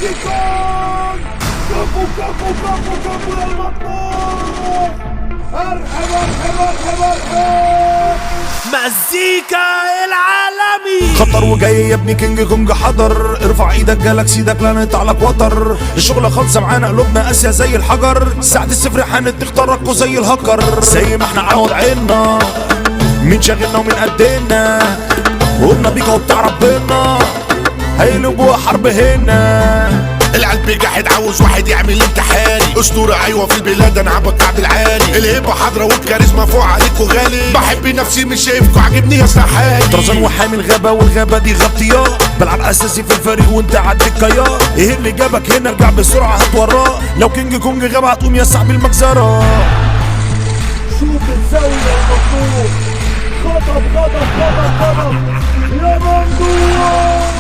كيكون كفو كفو كفو كفو يا المطلوب ارحب ارحب ارحب ارحب مزيكا العالمي خطر وجاي يا ابني كينج كونج حضر ارفع ايدك جالك سيدك لا نقطع لك وتر الشغل خالصه معانا قلوبنا قاسيه زي الحجر ساعة الصفر حانت تخترقوا زي الهكر زي ما احنا على وضعنا مين شاغلنا ومين قدنا قلنا بيك هو بتاع ربنا هيقلبوا حرب هنا القلب جاحد عاوز واحد يعمل امتحاني اسطورة ايوه في البلاد انا عبد كعب العالي الهبة حاضرة والكاريزما فوق عليكوا غالي بحب نفسي مش شايفكوا عاجبني يا حالي طرزان وحامي الغابة والغابة دي غطية بلعب اساسي في الفريق وانت عدك يا ايه اللي جابك هنا ارجع بسرعة هات وراه لو كينج كونج غاب هتقوم يا صاحبي المجزرة شوف الزاوية المطلوب غضب غضب غضب غضب يا ممدوح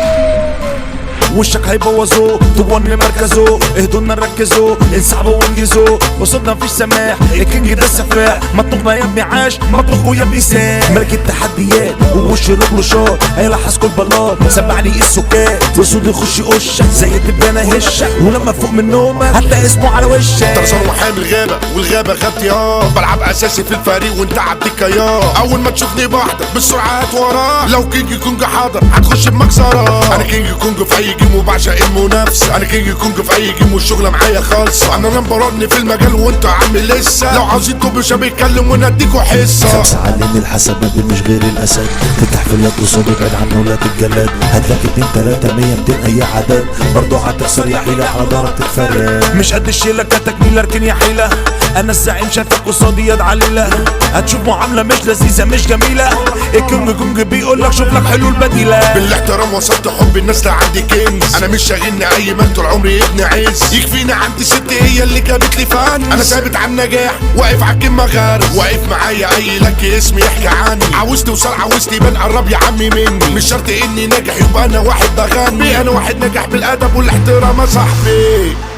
وشك هيبوظوه طوبون لمركزه اهدونا نركزوا انسحبوا وانجزوا وصلنا مفيش سماح الكينج ده السفاح مطلوبنا يا ابني عاش مطلوب يا ابني ساح ملك التحديات ووش رجله شاط هيلحس كل بلاط سمعني السكات وسود يخش يقشك زي الدبانه هشك ولما فوق من نومك هتلاقي اسمه على وشك طرزان وحامي الغابة والغابة غابتي اه بلعب اساسي في الفريق وانت عديك يا اول ما تشوفني بحضر بالسرعة هات وراه لو كينج كونج حاضر هتخش بمكسرة انا كينج كونج في اي جيم وبعشق المنافسة انا كينج كونج في اي جيم والشغلة معايا خالصة انا نمبر ون في المجال وانت عم لسه لو عاوزين كوبشة بيتكلم ونديكوا حصة خمسة علم الحسب ما مش غير الاسد تفتح في اليد قصاده ابعد عنه ولا تتجلد هاتلك اتنين تلاتة مية ميتين اي عدد برضه هتخسر يا حيلة على ضهرك تتفرد مش قد الشيلة كتكميل اركن يا حيلة انا الزعيم شافك قصادي يد عليلة هتشوف معاملة مش لذيذة مش جميلة الكونج كونج بيقول لك شوف لك حلول بديلة بالاحترام وصلت حب الناس لعندي كنز انا مش شاغلني اي مال طول عمري ابن عز يكفيني عندي ست هي اللي جابت لي فن انا ثابت على النجاح واقف على الكلمه غارز واقف معايا اي لك اسم يحكي عني عاوز توصل عاوز تبان قرب يا عمي مني مش شرط اني ناجح يبقى انا واحد بغني انا واحد ناجح بالادب والاحترام يا صاحبي